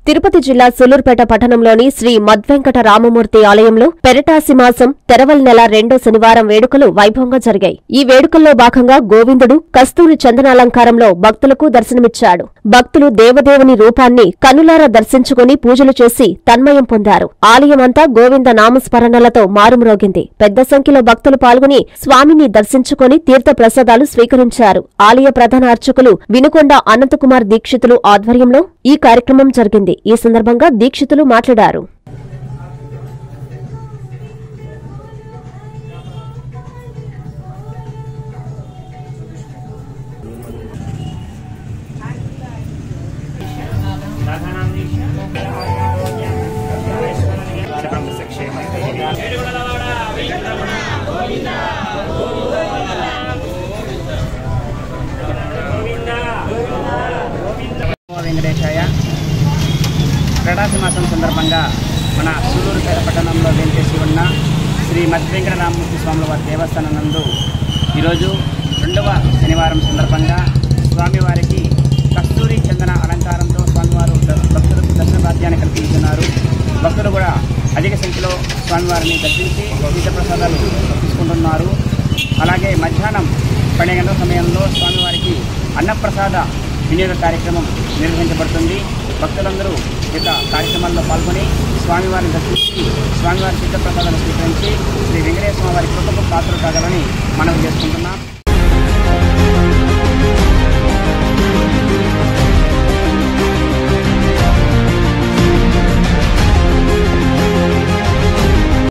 తిరుపతి జిల్లా సులూర్పేట పట్టణంలోని శ్రీ మద్వెంకట రామమూర్తి ఆలయంలో పెరటాసి మాసం తెరవల్ నెల రెండో శనివారం వేడుకలు వైభవంగా జరిగాయి ఈ వేడుకల్లో భాగంగా గోవిందుడు కస్తూరి చందనాలంకారంలో భక్తులకు దర్శనమిచ్చాడు భక్తులు దేవదేవుని రూపాన్ని కనులారా దర్శించుకుని పూజలు చేసి తన్మయం పొందారు ఆలయమంతా గోవింద నామస్మరణలతో మారుమ్రోగింది పెద్ద సంఖ్యలో భక్తులు పాల్గొని స్వామిని దర్శించుకుని తీర్థ ప్రసాదాలు స్వీకరించారు ఆలయ ప్రధాన అర్చకులు వినుకొండ అనంతకుమార్ దీక్షితులు ఆధ్వర్యంలో ఈ కార్యక్రమం జరిగింది ఈ సందర్భంగా దీక్షితులు మాట్లాడారు నమో వెంకటేశాయ క్రీడాసి మాసం సందర్భంగా మన సూలూరుపేట పట్టణంలో వేంచేసి ఉన్న శ్రీ మధ్యవెంకట రామమూర్తి స్వాముల వారి దేవస్థానం నందు ఈరోజు రెండవ శనివారం సందర్భంగా స్వామివారికి కస్తూరి చందన అలంకారంతో స్వామివారు ద- భక్తులకు దర్శన భాగ్యాన్ని కల్పించున్నారు భక్తులు కూడా అధిక సంఖ్యలో స్వామివారిని దర్శించి తీర్థ ప్రసాదాలు తీసుకుంటున్నారు అలాగే మధ్యాహ్నం పన్నెండు గంటల సమయంలో స్వామివారికి అన్నప్రసాద వినియోగ కార్యక్రమం నిర్వహించబడుతుంది భక్తులందరూ ఈ యొక్క కార్యక్రమాల్లో పాల్గొని స్వామివారిని దర్శించి స్వామివారి సిద్ధ ప్రసాదాలు స్వీకరించి శ్రీ వెంకటేశ్వర వారి కృపకు పాత్రలు కాగలని మనం చేసుకుంటున్నాం